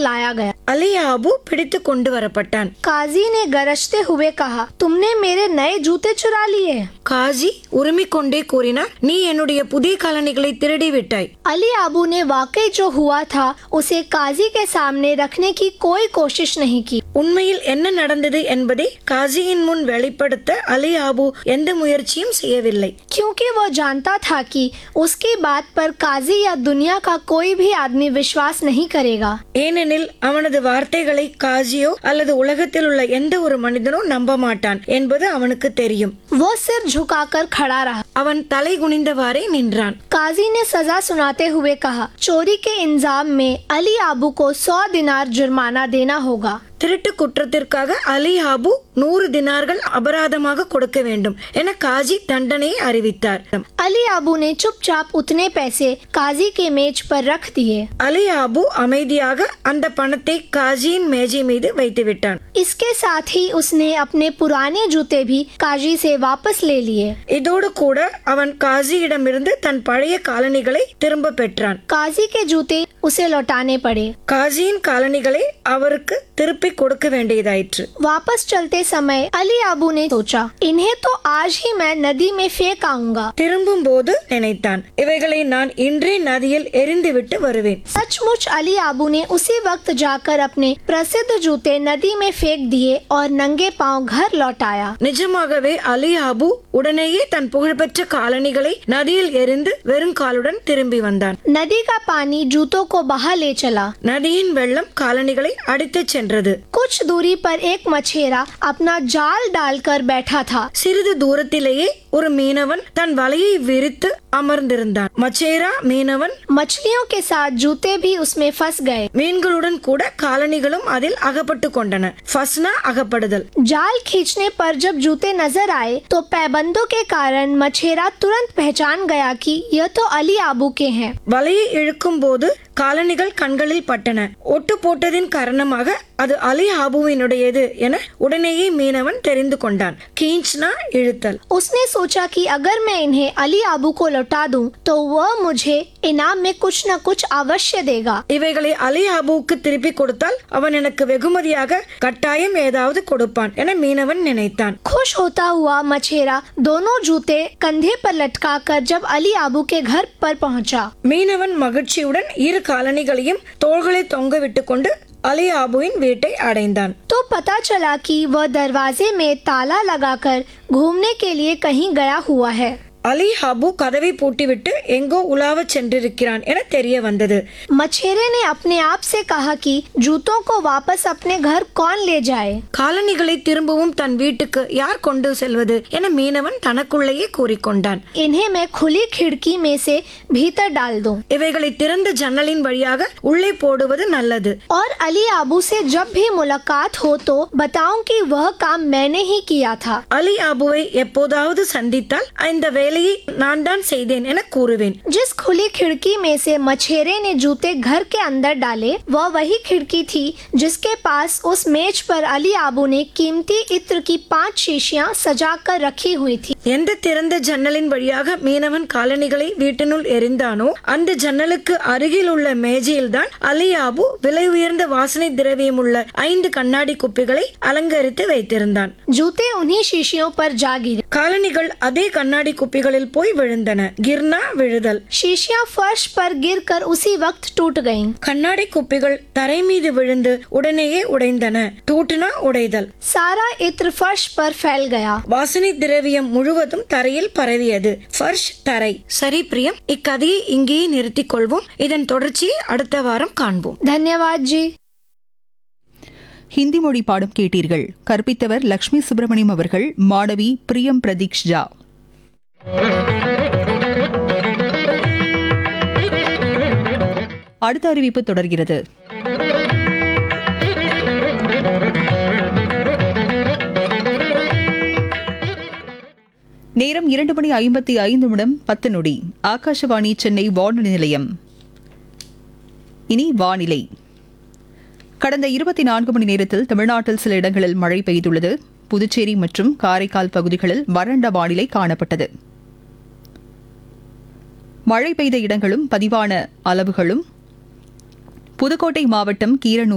लाया गया அலி ஆபு பிடித்து கொண்டு வரப்பட்டான் काजी ने गरजते हुए कहा तुमने मेरे नए जूते चुरा लिए காஜி உரிமிக் கொண்டே கூறினார் நீ என்னுடைய புதிய காலணிகளை திருடி விட்டாய் अली आबू ने वाकई जो हुआ था उसे काजी के सामने रखने की कोई कोशिश नहीं की உண்மையில் என்ன நடந்தது என்பதை காஜியின் முன் வெளிப்படுத்த அலி ஆபு எந்த முயற்சியும் செய்யவில்லை क्योंकि वो जानता था कि उसकी बात पर काजी या दुनिया का कोई भी आदमी विश्वास नहीं करेगा ஏனெனில் அவனது வார்த்தைகளை காஜியோ அல்லது உலகத்தில் உள்ள எந்த ஒரு மனிதனோ நம்ப மாட்டான் என்பது அவனுக்கு தெரியும் वो सिर झुकाकर खड़ा रहा அவன் தலை குனிந்தவாறே நின்றான் काजी ने सजा सुनाते हुए कहा चोरी के इंजाम में अली आबू को सौ दिनार जुर्माना देना होगा திருட்டு குற்றத்திற்காக அலி ஆபு நூறு தினார்கள் அபராதமாக கொடுக்க வேண்டும் என காஜி தண்டனையை அறிவித்தார் अली आबू ने चुपचाप उतने पैसे काजी के मेज पर रख दिए அலி ஆபு அமைதியாக அந்த பணத்தை காஜியின் மேஜை மீது வைத்து விட்டான் इसके साथ ही उसने अपने पुराने जूते भी काजी से वापस ले लिए இதோடு கூட அவன் காஜியிடமிருந்து தன் பழைய காலணிகளை திரும்ப பெற்றான் काजी के जूते उसे लौटाने पड़े காஜியின் காலணிகளை அவருக்கு திருப்பி கொடுக்க வேண்டியதாயிற்று वापस चलते समय अली आबू ने सोचा इन्हें तो आज ही मैं नदी में फेंक आऊंगा திரும்பும் போது நினைத்தான் இவைகளை நான் இன்றே நதியில் எரிந்துவிட்டு வருவேன் सचमुच अली आबू ने उसी वक्त जाकर अपने प्रसिद्ध जूते नदी में फेंक दिए और नंगे पांव घर लौट आया நிஜமாகவே அலி ஆபு உடனேயே தன் புகழ்பெற்ற காலணிகளை நதியில் எரிந்து வெறும் காலுடன் திரும்பி வந்தான் नदी का पानी जूतों को बहा ले चला நதியின் வெள்ளம் காலணிகளை அடித்துச் சென்றது कुछ दूरी पर एक मछेरा अपना जाल डालकर बैठा था சிறிது தூரத்திலேயே ஒரு மீனவன் தன் வலையை விரித்து அமர்ந்திருந்தான் மச்சேரா மீனவன் मछलियों के साथ जूते भी उसमें फंस गए மீன்களுடன் கூட காலணிகளும் அதில் அகப்பட்டு கொண்டன ஃபஸ்னா அகப்படுதல் जाल खींचने पर जब जूते नजर आए तो पैबंदों के कारण मछेरा तुरंत पहचान गया कि यह तो अली आबू के हैं வலையை இழுக்கும் போது காலணிகள் கண்களில் பட்டன ஒட்டு போட்டதின் காரணமாக அது அலி ஆபுவினுடையது என உடனேயே மீனவன் தெரிந்து கொண்டான் கீஞ்ச்னா இழுத்தல் उसने सोचा कि अगर मैं इन्हें अली आबू को लौटा दूं तो वह मुझे इनाम में कुछ न कुछ अवश्य देगा இவைகளை அலி ஆபுவுக்கு திருப்பி கொடுத்தால் அவன் எனக்கு வெகுமதியாக கட்டாயம் ஏதாவது கொடுப்பான் என மீனவன் நினைத்தான் खुश होता हुआ मछेरा दोनों जूते कंधे पर लटकाकर जब अली आबू के घर पर पहुंचा மீனவன் மகிழ்ச்சியுடன் இரு காலணிகளையும் தோள்களை தொங்க விட்டுக்கொண்டு அலி ஆபுவின் வீட்டை அடைந்தான் तो पता चला कि वह दरवाजे में ताला लगाकर घूमने के लिए कहीं गया हुआ है அலி ஆபு கதவை பூட்டிவிட்டு எங்கோ உலாவச் சென்றிருக்கிறான் என தெரிய வந்தது मछेरे ने अपने आप से कहा कि जूतों को वापस अपने घर कौन ले जाए காலணிகளை திரும்பவும் தன் வீட்டுக்கு யார் கொண்டு செல்வது என மீனவன் தனக்குள்ளேயே கூறிக்கொண்டான் इन्हें मैं खुली खिड़की में से भीतर डाल दूं இவைகளை திறந்த ஜன்னலின் வழியாக உள்ளே போடுவது நல்லது और अली आबू से जब भी मुलाकात हो तो बताऊं कि वह काम मैंने ही किया था அலி ஆபுவை எப்போதாவது சந்தித்தால் இந்த வேலையை நான் தான் செய்தேன் என கூறுவேன் जिस खुली खिड़की में से मछेरे ने जूते घर के अंदर डाले वह वही खिड़की थी जिसके पास उस मेज पर अली आबू ने कीमती इत्र की पांच शीशियां सजा कर रखी हुई थी எந்த திறந்த ஜன்னலின் வழியாக மீனவன் காலணிகளை வீட்டினுள் எரிந்தானோ அந்த ஜன்னலுக்கு அருகில் உள்ள மேஜையில்தான் அலி ஆபு விலை உயர்ந்த வாசனை திரவியம் உள்ள ஐந்து கண்ணாடி குப்பிகளை அலங்கரித்து வைத்திருந்தான் जूते उन्हीं शीशियों पर जा गिरे காலணிகள் அதே கண்ணாடி குப்பிகளில் போய் விழுந்தன கிர்னா விழுதல் शीशियां फर्श पर गिरकर उसी वक्त टूट गईं। கண்ணாடி குப்பிகள் தரை மீது விழுந்து உடனேயே உடைந்தன டூட்டுனா உடைதல் सारा इत्र फर्श पर फैल गया வாசனை திரவியம் முழுவதும் தரையில் பரவியது ஃபர்ஷ் தரை சரி பிரியம் இக்கதையை இங்கேயே நிறுத்திக் கொள்வோம் இதன் தொடர்ச்சியை அடுத்த வாரம் காண்போம் धन्यवाद जी ஹிந்தி மொழி பாடம் கேட்டீர்கள் கற்பித்தவர் லக்ஷ்மி சுப்பிரமணியம் அவர்கள் மாணவி பிரியம் பிரதீக்ஷா அடுத்த அறிவிப்பு தொடர்கிறது நேரம் இரண்டு மணி ஐம்பத்தி ஐந்து நிமிடம் பத்து நொடி ஆகாஷவாணி சென்னை வானொலி நிலையம் இனி வானிலை கடந்த இருபத்தி நான்கு மணி நேரத்தில் தமிழ்நாட்டில் சில இடங்களில் மழை பெய்துள்ளது புதுச்சேரி மற்றும் காரைக்கால் பகுதிகளில் வறண்ட வானிலை காணப்பட்டது மழை பெய்த இடங்களும் பதிவான அளவுகளும் புதுக்கோட்டை மாவட்டம் கீரனூர்